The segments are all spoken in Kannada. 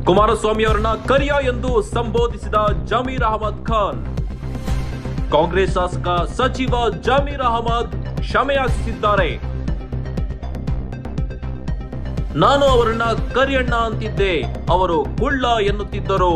ಕುಮಾರಸ್ವಾಮಿ ಅವರನ್ನ ಕರಿಯ ಎಂದು ಸಂಬೋಧಿಸಿದ ಜಮೀರ್ ಅಹಮದ್ ಖಾನ್ ಕಾಂಗ್ರೆಸ್ ಶಾಸಕ ಸಚಿವ ಜಮೀರ್ ಅಹಮದ್ ಕ್ಷಮೆಯಾಚಿಸಿದ್ದಾರೆ ನಾನು ಅವರನ್ನ ಕರಿಯಣ್ಣ ಅಂತಿದ್ದೆ ಅವರು ಕುಳ್ಳ ಎನ್ನುತ್ತಿದ್ದರು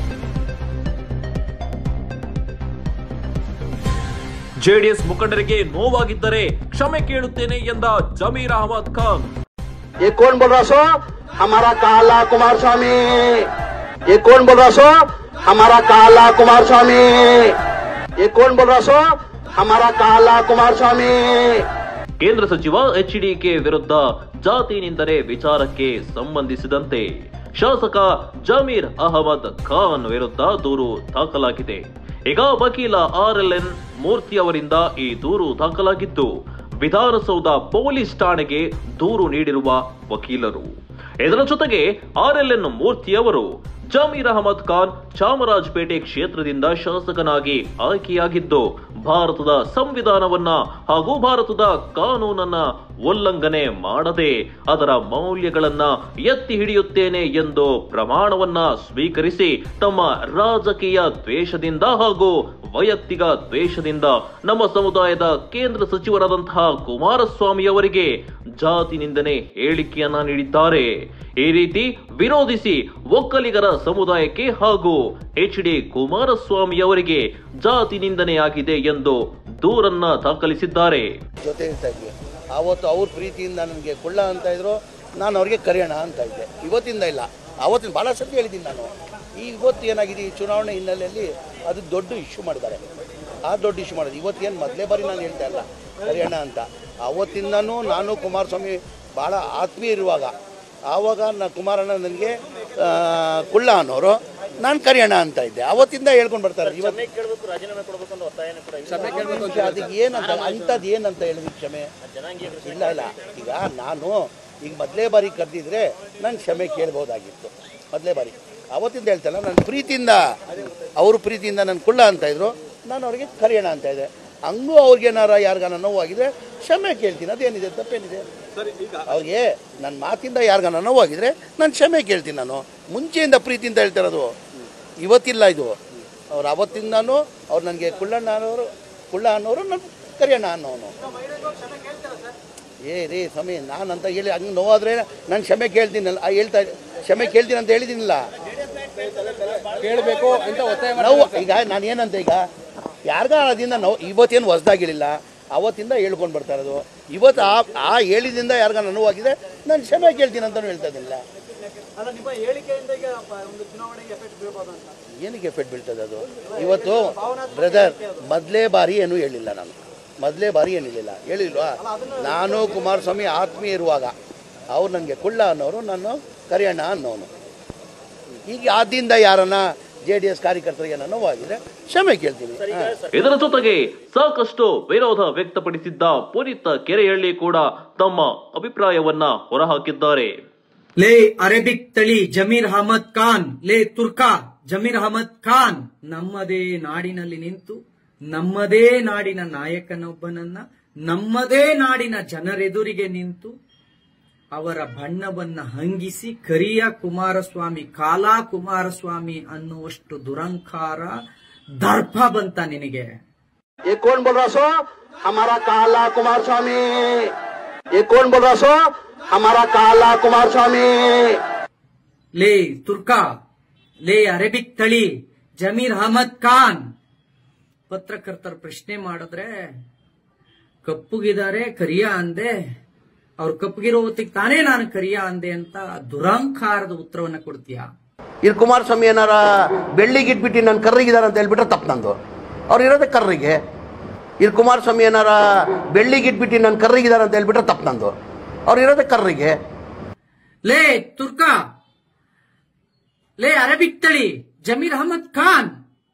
ಜೆಡಿಎಸ್ ಮುಖಂಡರಿಗೆ ನೋವಾಗಿದ್ದರೆ ಕ್ಷಮೆ ಕೇಳುತ್ತೇನೆ ಎಂದ ಜಮೀರ್ ಅಹಮದ್ ಖಾನ್ ये कौन बोल रहा सो हमारा काला कुमार स्वामी ये कौन बोल रहा सो हमारा काला कुमार स्वामी ये कौन बोल रहा सो हमारा काला कुमार स्वामी ಕೇಂದ್ರ ಸಚಿವ ಎಚ್ ಡಿಕೆ ವಿರುದ್ಧ ಜಾತಿ ನಿಂದನೆ ವಿಚಾರಕ್ಕೆ ಸಂಬಂಧಿಸಿದಂತೆ ಶಾಸಕ ಜಮೀರ್ ಅಹಮದ್ ಖಾನ್ ವಿರುದ್ಧ ದೂರು ದಾಖಲಾಗಿದೆ ಈಗ ವಕೀಲ ಆರ್ ಎಲ್ ಎನ್ ಮೂರ್ತಿ ಅವರಿಂದ ಈ ದೂರು ದಾಖಲಾಗಿದ್ದು ವಿಧಾನಸೌಧ ಪೊಲೀಸ್ ಠಾಣೆಗೆ ದೂರು ನೀಡಿರುವ ವಕೀಲರು ಇದರ ಜೊತೆಗೆ ಆರ್ ಎಲ್ ಎನ್ ಮೂರ್ತಿ ಅವರು ಜಮೀರ್ ಅಹಮದ್ ಖಾನ್ ಚಾಮರಾಜಪೇಟೆ ಕ್ಷೇತ್ರದಿಂದ ಶಾಸಕನಾಗಿ ಆಯ್ಕೆಯಾಗಿದ್ದು ಭಾರತದ ಸಂವಿಧಾನವನ್ನ ಹಾಗೂ ಭಾರತದ ಕಾನೂನನ್ನ ಉಲ್ಲಂಘನೆ ಮಾಡದೆ ಅದರ ಮೌಲ್ಯಗಳನ್ನ ಎತ್ತಿ ಹಿಡಿಯುತ್ತೇನೆ ಎಂದು ಪ್ರಮಾಣವನ್ನ ಸ್ವೀಕರಿಸಿ ತಮ್ಮ ರಾಜಕೀಯ ದ್ವೇಷದಿಂದ ಹಾಗೂ ವೈಯಕ್ತಿಕ ದ್ವೇಷದಿಂದ ನಮ್ಮ ಸಮುದಾಯದ ಕೇಂದ್ರ ಸಚಿವರಾದಂತಹ ಕುಮಾರಸ್ವಾಮಿ ಅವರಿಗೆ ಜಾತಿ ನಿಂದನೆ ಹೇಳಿಕೆಯನ್ನ ನೀಡಿದ್ದಾರೆ ಈ ರೀತಿ ವಿರೋಧಿಸಿ ಒಕ್ಕಲಿಗರ ಸಮುದಾಯಕ್ಕೆ ಹಾಗೂ ಎಚ್ ಡಿ ಕುಮಾರಸ್ವಾಮಿ ಅವರಿಗೆ ಜಾತಿ ನಿಂದನೆಯಾಗಿದೆ ಎಂದು ದೂರನ್ನ ದಾಖಲಿಸಿದ್ದಾರೆ ಜೊತೆ ಇರ್ತಾ ಇದ್ವಿ ಆವತ್ತು ಅವ್ರ ಪ್ರೀತಿಯಿಂದ ನನಗೆ ಕುಳ್ಳ ಅಂತ ಇದ್ರು ನಾನು ಅವ್ರಿಗೆ ಕರೆಯೋಣ ಅಂತ ಇದ್ದೆ ಇವತ್ತಿಂದ ಇಲ್ಲ ಆವತ್ತಿನ ಭಾಳ ಸತಿ ಹೇಳಿದ್ದೀನಿ ನಾನು ಈ ಇವತ್ತು ಏನಾಗಿದೆ ಈ ಚುನಾವಣೆ ಹಿನ್ನೆಲೆಯಲ್ಲಿ ಅದು ದೊಡ್ಡ ಇಶ್ಯೂ ಮಾಡಿದ್ದಾರೆ ಆ ದೊಡ್ಡ ಇಶ್ಯೂ ಮಾಡೋದು ಇವತ್ತು ಏನು ಮೊದಲೇ ಬಾರಿ ನಾನು ಹೇಳ್ತಾ ಇಲ್ಲ ಕರೆಯೋಣ ಅಂತ ಆವತ್ತಿಂದನೂ ನಾನು ಕುಮಾರಸ್ವಾಮಿ ಭಾಳ ಆತ್ಮೀಯ ಇರುವಾಗ ಆವಾಗ ನಾ ಕುಮಾರಣ್ಣ ನನಗೆ ಕುಳ್ಳ ಅನ್ನೋರು ನಾನು ಕರೆಯೋಣ ಅಂತ ಇದ್ದೆ ಅವತ್ತಿಂದ ಹೇಳ್ಕೊಂಡು ಬರ್ತಾರೆ ಇವತ್ತು ಅದಕ್ಕೆ ಏನಂತ ಅಂಥದ್ದು ಏನಂತ ಹೇಳಿದ್ವಿ ಕ್ಷಮೆ ಇಲ್ಲ ಇಲ್ಲ ಈಗ ನಾನು ಈಗ ಮೊದಲೇ ಬಾರಿ ಕರೆದಿದ್ರೆ ನಾನು ಕ್ಷಮೆ ಕೇಳ್ಬೋದಾಗಿತ್ತು ಮೊದಲೇ ಬಾರಿ ಅವತ್ತಿಂದ ಹೇಳ್ತಲ್ಲ ನನ್ನ ಪ್ರೀತಿಯಿಂದ ಅವ್ರ ಪ್ರೀತಿಯಿಂದ ನಾನು ಕುಳ್ಳ ಅಂತ ಇದ್ರು ನಾನು ಅವ್ರಿಗೆ ಕರೆಯೋಣ ಅಂತ ಇದ್ದೆ ಹಂಗೂ ಅವ್ರಿಗೇನಾರ ಯಾರಿಗಾನ ನೋವಾಗಿದ್ರೆ ಕ್ಷಮೆ ಕೇಳ್ತೀನಿ ಅದೇನಿದೆ ತಪ್ಪೇನಿದೆ ಅವ್ರಿಗೆ ನನ್ನ ಮಾತಿಂದ ಯಾರಿಗಾನ ನೋವಾಗಿದ್ರೆ ನಾನು ಕ್ಷಮೆ ಕೇಳ್ತೀನಿ ನಾನು ಮುಂಚೆಯಿಂದ ಪ್ರೀತಿಯಿಂದ ಹೇಳ್ತಿರೋದು ಇವತ್ತಿಲ್ಲ ಇದು ಅವ್ರು ಅವತ್ತಿಂದನೂ ಅವ್ರು ನನಗೆ ಕುಳ್ಳಣ್ಣ ಅನ್ನೋರು ಕುಳ್ಳ ಅನ್ನೋರು ನನ್ನ ಕರಿಯಣ್ಣ ಅನ್ನೋನು ಏ ರೇ ಸ್ವಾಮಿ ನಾನು ಅಂತ ಹೇಳಿ ಹಂಗೆ ನೋವಾದ್ರೆ ನಾನು ಕ್ಷಮೆ ಕೇಳ್ತೀನಲ್ಲ ಆ, ಹೇಳ್ತಾ ಕ್ಷಮೆ ಕೇಳ್ತೀನಿ ಅಂತ ಹೇಳಿದ್ದೀನಿಲ್ಲ ಕೇಳಬೇಕು ಅಂತ ಒತ್ತಾಯ ನೋವು ಈಗ ನಾನು ಏನಂತ ಈಗ ಯಾರಿಗಾರದಿಂದ ನೋವು ಇವತ್ತೇನು ಹೊಸ್ದಾಗಿರಲಿಲ್ಲ ಅವತ್ತಿಂದ ಹೇಳ್ಕೊಂಡು ಬರ್ತಾ ಇರೋದು ಇವತ್ತು ಆ ಆ ಹೇಳಿದಿಂದ ಯಾರಿಗಾರ ನೋವಾಗಿದೆ ನಾನು ಕ್ಷಮೆ ಕೇಳ್ತೀನಿ ಅಂತಲೂ ಹೇಳ್ತಾ ಇದ್ದಿಲ್ಲ ಅಲ್ಲ ನಿಮ್ಮ ಹೇಳಿಕೆಯಿಂದ ಈಗ ಪ- ಒಂದು ಚುನಾವಣೆಗೆ ಎಫೆಕ್ಟ್ ಬೀಳ್ಬೋದು ಅಂತ ಏನಕ್ಕೆ ಎಫೆಕ್ಟ್ ಬೀಳ್ತದೆ ಅದು ಇವತ್ತು ಬ್ರದರ್ ಮೊದಲೇ ಬಾರಿ ಏನೂ ಹೇಳಿಲ್ಲ ನಾನು ಮೊದಲೇ ಬಾರಿ ಏನಿಲ್ಲ ಹೇಳಿಲ್ವಾ ನಾನು ಕುಮಾರಸ್ವಾಮಿ ಆತ್ಮೀಯ ಇರುವಾಗ ಅವ್ರು ನನಗೆ ಕುಳ್ಳ ಅನ್ನೋರು ನಾನು ಕರಿಯಣ್ಣ ಅನ್ನೋನು ಈಗ ಆದಿಂದ ಯಾರನ್ನ ಜೆ ಡಿ ಎಸ್ ಕಾರ್ಯಕರ್ತರಿಗೆ ನಾನು ನೋವಾಗಿದ್ರೆ ಕ್ಷಮೆ ಕೇಳ್ತೀನಿ ಹಾ. ಇದರ ಜೊತೆಗೆ ಸಾಕಷ್ಟು ವಿರೋಧ ವ್ಯಕ್ತಪಡಿಸಿದ್ದ ಪುನೀತ್ ಕೆರೆಹಳ್ಳಿ ಕೂಡ ತಮ್ಮ ಅಭಿಪ್ರಾಯವನ್ನ ಹೊರಹಾಕಿದ್ದಾರೆ ಲೇ ಅರೇಬಿಕ್ ತಳಿ ಜಮೀರ್ ಅಹಮದ್ ಖಾನ್ ಲೇ ತುರ್ಕಾ ಜಮೀರ್ ಅಹಮದ್ ಖಾನ್ ನಮ್ಮದೇ ನಾಡಿನಲ್ಲಿ ನಿಂತು ನಮ್ಮದೇ ನಾಡಿನ ನಾಯಕನೊಬ್ಬನನ್ನ ನಮ್ಮದೇ ನಾಡಿನ ಜನರೆದುರಿಗೆ ನಿಂತು ಅವರ ಬಣ್ಣವನ್ನ ಹಂಗಿಸಿ ಕರಿಯ ಕುಮಾರಸ್ವಾಮಿ ಕಾಲಾ ಕುಮಾರಸ್ವಾಮಿ ಅನ್ನುವಷ್ಟು ದುರಂಕಾರ ದರ್ಪ ಬಂತ ನಿನಗೆ ये कौन बोल रहा सो हमारा काला कुमार स्वामी ये कौन बोल रहा सो हमारा काला कुमार स्वामी ಲೇ ತುರ್ಕಾ ಲೇ ಅರೇಬಿಕ್ ತಳಿ ಜಮೀರ್ ಅಹಮದ್ ಖಾನ್ ಪತ್ರಕರ್ತರ ಪ್ರಶ್ನೆ ಮಾಡಿದ್ರೆ ಕಪ್ಪುಗಿದ್ದಾರೆ ಕರಿಯ ಅಂದೆ ಅವ್ರು ಕಪ್ಪುಗಿರೋ ಹೊತ್ತಿಗೆ ತಾನೇ ನಾನು ಕರಿಯ ಅಂದೆ ಅಂತ ದುರಂಕಾರದ ಉತ್ತರವನ್ನ ಕೊಡ್ತೀಯಾ ಇಲ್ಲಿ ಕುಮಾರಸ್ವಾಮಿ ಏನಾರ ಬೆಳ್ಳಿಗೆ ಇಟ್ಬಿಟ್ಟು ನಾನು ಕರ್ರಿಗಿದ್ದಾರೆ ಅಂತ ಹೇಳ್ಬಿಟ್ರೆ ತಪ್ಪು ನಂದು ಅವ್ರು ಇರೋದೇ ಕರ್ರಿಗೆ ಇಲ್ಲಿ ಕುಮಾರಸ್ವಾಮಿ ಏನಾರ ಬೆಳ್ಳಿಗೆ ಇಟ್ಬಿಟ್ಟು ನಾನು ಕರ್ರಿಗಿದ್ದಾರೆ ಅಂತ ಹೇಳ್ಬಿಟ್ರೆ ತಪ್ಪು ನಂದು ಅವ್ರು ಇರೋದೇ ಕರ್ರಿಗೆ ಲೇ ತುರ್ಕಾ ಲೇ ಅರೇಬಿಕ್ ತಳಿ ಜಮೀರ್ ಅಹಮದ್ ಖಾನ್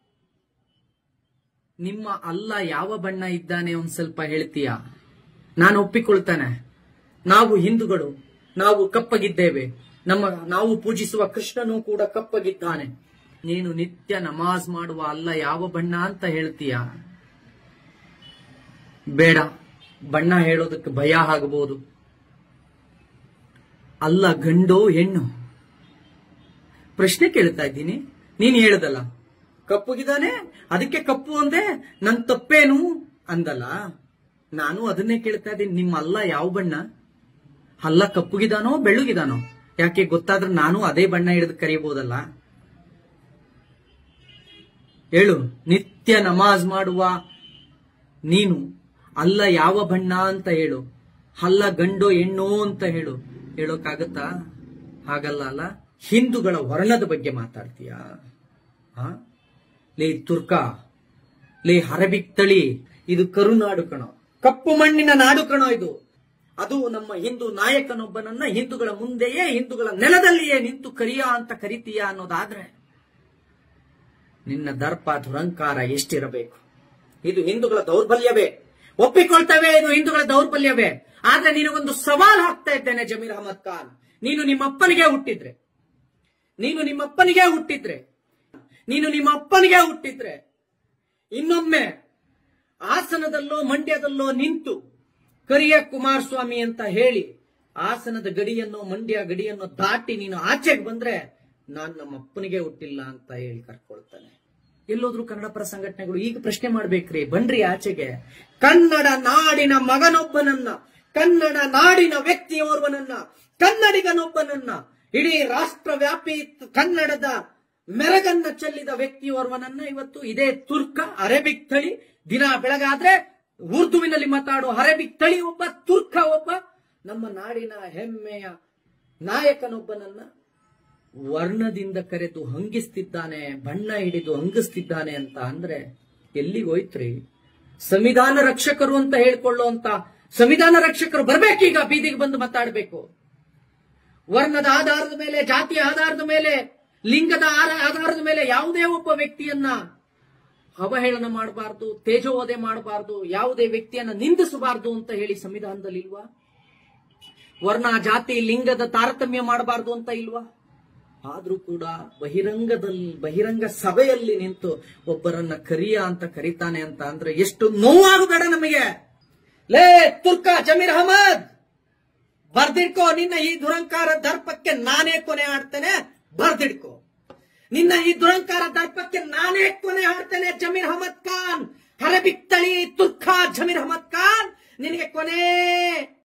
ನಿಮ್ಮ ಅಲ್ಲ ಯಾವ ಬಣ್ಣ ಇದ್ದಾನೆ ಒಂದ್ ಸ್ವಲ್ಪ ಹೇಳ್ತೀಯಾ ನಾನು ಒಪ್ಪಿಕೊಳ್ತಾನೆ ನಾವು ಹಿಂದೂಗಳು ನಾವು ಕಪ್ಪಗಿದ್ದೇವೆ ನಮ್ಮ ನಾವು ಪೂಜಿಸುವ ಕೃಷ್ಣನು ಕೂಡ ಕಪ್ಪಗಿದ್ದಾನೆ ನೀನು ನಿತ್ಯ ನಮಾಜ್ ಮಾಡುವ ಅಲ್ಲ ಯಾವ ಬಣ್ಣ ಅಂತ ಹೇಳ್ತೀಯಾ ಬೇಡ ಬಣ್ಣ ಹೇಳೋದಕ್ಕೆ ಭಯ ಆಗಬಹುದು ಅಲ್ಲ ಗಂಡು ಹೆಣ್ಣು ಪ್ರಶ್ನೆ ಕೇಳ್ತಾ ಇದ್ದೀನಿ ನೀನ್ ಹೇಳ್ದಲ್ಲ ಕಪ್ಪುಗಿದಾನೆ ಅದಕ್ಕೆ ಕಪ್ಪು ಅಂದೆ ನನ್ ತಪ್ಪೇನು ಅಂದಲ್ಲ ನಾನು ಅದನ್ನೇ ಕೇಳ್ತಾ ಇದ್ದೀನಿ ನಿಮ್ಮ ಅಲ್ಲ ಯಾವ ಬಣ್ಣ ಹಲ್ಲ ಕಪ್ಪುಗಿದಾನೋ ಬೆಳ್ಳಗಿದಾನೋ ಯಾಕೆ ಗೊತ್ತಾದ್ರೆ ನಾನು ಅದೇ ಬಣ್ಣ ಹಿಡಿದು ಕರೀಬಹುದಲ್ಲ ಹೇಳು ನಿತ್ಯ ನಮಾಜ್ ಮಾಡುವ ನೀನು ಅಲ್ಲ ಯಾವ ಬಣ್ಣ ಅಂತ ಹೇಳು ಹಲ್ಲ ಗಂಡೋ ಹೆಣ್ಣೋ ಅಂತ ಹೇಳು ಹೇಳೋಕ್ಕಾಗತ್ತಾ ಹಾಗಲ್ಲ ಅಲ್ಲ ಹಿಂದೂಗಳ ವರ್ಣದ ಬಗ್ಗೆ ಮಾತಾಡ್ತೀಯಾ ಹಾ ಲೇ ತುರ್ಕ ಲೇ ಹರಬಿಕ್ ತಳಿ ಇದು ಕರುನಾಡು ಕಣೋ ಕಪ್ಪು ಮಣ್ಣಿನ ನಾಡು ಕಣೋ ಇದು ಅದು ನಮ್ಮ ಹಿಂದೂ ನಾಯಕನೊಬ್ಬನನ್ನ ಹಿಂದೂಗಳ ಮುಂದೆಯೇ ಹಿಂದೂಗಳ ನೆಲದಲ್ಲಿಯೇ ನಿಂತು ಕರಿಯ ಅಂತ ಕರಿತೀಯ ಅನ್ನೋದಾದ್ರೆ ನಿನ್ನ ದರ್ಪ ದುರಂಕಾರ ಎಷ್ಟಿರಬೇಕು ಇದು ಹಿಂದೂಗಳ ದೌರ್ಬಲ್ಯವೇ ಒಪ್ಪಿಕೊಳ್ತೇವೆ ಇದು ಹಿಂದೂಗಳ ದೌರ್ಬಲ್ಯವೇ ಆದ್ರೆ ನಿನಗೊಂದು ಸವಾಲ್ ಹಾಕ್ತಾ ಇದ್ದೇನೆ ಜಮೀರ್ ಅಹಮದ್ ಖಾನ್ ನೀನು ನಿಮ್ಮ ಅಪ್ಪನಿಗೆ ಹುಟ್ಟಿದ್ರೆ ನೀನು ನಿಮ್ಮ ಅಪ್ಪನಿಗೆ ಹುಟ್ಟಿದ್ರೆ ನೀನು ನಿಮ್ಮ ಅಪ್ಪನಿಗೆ ಹುಟ್ಟಿದ್ರೆ ಇನ್ನೊಮ್ಮೆ ಹಾಸನದಲ್ಲೋ ಮಂಡ್ಯದಲ್ಲೋ ನಿಂತು ಕರಿಯ ಕುಮಾರಸ್ವಾಮಿ ಅಂತ ಹೇಳಿ ಹಾಸನದ ಗಡಿಯನ್ನು ಮಂಡ್ಯ ಗಡಿಯನ್ನು ದಾಟಿ ನೀನು ಆಚೆಗೆ ಬಂದ್ರೆ ನಾನ್ ನಮ್ಮ ಅಪ್ಪನಿಗೆ ಹುಟ್ಟಿಲ್ಲ ಅಂತ ಹೇಳಿ ಕರ್ಕೊಳ್ತಾನೆ ಎಲ್ಲೋದ್ರು ಕನ್ನಡ ಪರ ಸಂಘಟನೆಗಳು ಈಗ ಪ್ರಶ್ನೆ ಮಾಡ್ಬೇಕ್ರಿ ಬನ್ರಿ ಆಚೆಗೆ ಕನ್ನಡ ನಾಡಿನ ಮಗನೊಬ್ಬನನ್ನ ಕನ್ನಡ ನಾಡಿನ ವ್ಯಕ್ತಿಯೋರ್ವನನ್ನ ಕನ್ನಡಿಗನೊಬ್ಬನನ್ನ ಇಡೀ ರಾಷ್ಟ್ರವ್ಯಾಪಿ ಕನ್ನಡದ ಮೆರಗನ್ನ ಚೆಲ್ಲಿದ ವ್ಯಕ್ತಿಯೋರ್ವನನ್ನ ಇವತ್ತು ಇದೇ ತುರ್ಕ ಅರೇಬಿಕ್ ತಳಿ ದಿನ ಬೆಳಗಾದ್ರೆ ಉರ್ದುವಿನಲ್ಲಿ ಮಾತಾಡುವ ಅರೇಬಿಕ್ ತಳಿ ಒಬ್ಬ ತುರ್ಕ ಒಬ್ಬ ನಮ್ಮ ನಾಡಿನ ಹೆಮ್ಮೆಯ ನಾಯಕನೊಬ್ಬನನ್ನ ವರ್ಣದಿಂದ ಕರೆದು ಹಂಗಿಸ್ತಿದ್ದಾನೆ ಬಣ್ಣ ಹಿಡಿದು ಹಂಗಿಸ್ತಿದ್ದಾನೆ ಅಂತ ಅಂದ್ರೆ ಎಲ್ಲಿಗೆ ಹೋಯ್ತ್ರಿ ಸಂವಿಧಾನ ರಕ್ಷಕರು ಅಂತ ಹೇಳ್ಕೊಳ್ಳುವಂತ ಸಂವಿಧಾನ ರಕ್ಷಕರು ಬರ್ಬೇಕೀಗ ಬೀದಿಗೆ ಬಂದು ಮಾತಾಡ್ಬೇಕು ವರ್ಣದ ಆಧಾರದ ಮೇಲೆ ಜಾತಿಯ ಆಧಾರದ ಮೇಲೆ ಲಿಂಗದ ಆರ- ಆಧಾರದ ಮೇಲೆ ಯಾವುದೇ ಒಬ್ಬ ವ್ಯಕ್ತಿಯನ್ನ ಅವಹೇಳನ ಮಾಡಬಾರ್ದು ತೇಜೋವಧೆ ಮಾಡಬಾರ್ದು ಯಾವುದೇ ವ್ಯಕ್ತಿಯನ್ನ ನಿಂದಿಸಬಾರ್ದು ಅಂತ ಹೇಳಿ ಸಂವಿಧಾನದಲ್ಲಿ ಇಲ್ವಾ ವರ್ಣ ಜಾತಿ ಲಿಂಗದ ತಾರತಮ್ಯ ಮಾಡಬಾರ್ದು ಅಂತ ಇಲ್ವಾ ಆದ್ರೂ ಕೂಡ ಬಹಿರಂಗದಲ್ಲಿ ಬಹಿರಂಗ ಸಭೆಯಲ್ಲಿ ನಿಂತು ಒಬ್ಬರನ್ನ ಕರಿಯ ಅಂತ ಕರೀತಾನೆ ಅಂತ ಅಂದ್ರೆ ಎಷ್ಟು ನೋವಾಗಬೇಡ ನಮಗೆ ಲೇ ತುರ್ಕ ಜಮೀರ್ ಅಹಮದ್ ಬರ್ದಿಡ್ಕೋ ನಿನ್ನ ಈ ದುರಂಕಾರ ದರ್ಪಕ್ಕೆ ನಾನೇ ಕೊನೆ ಆಡ್ತೇನೆ ಬರ್ದಿಡ್ಕೋ ನಿನ್ನ ಈ ದುರಂಕಾರ ದರ್ಪಕ್ಕೆ ನಾನೇ ಕೊನೆ ಆಡ್ತೇನೆ ಜಮೀರ್ ಅಹಮದ್ ಖಾನ್ ಹರಬಿಕ್ ತಳಿ ತುರ್ಖಾ ಜಮೀರ್ ಅಹಮದ್ ಖಾನ್ ನಿನಗೆ ಕೊನೆ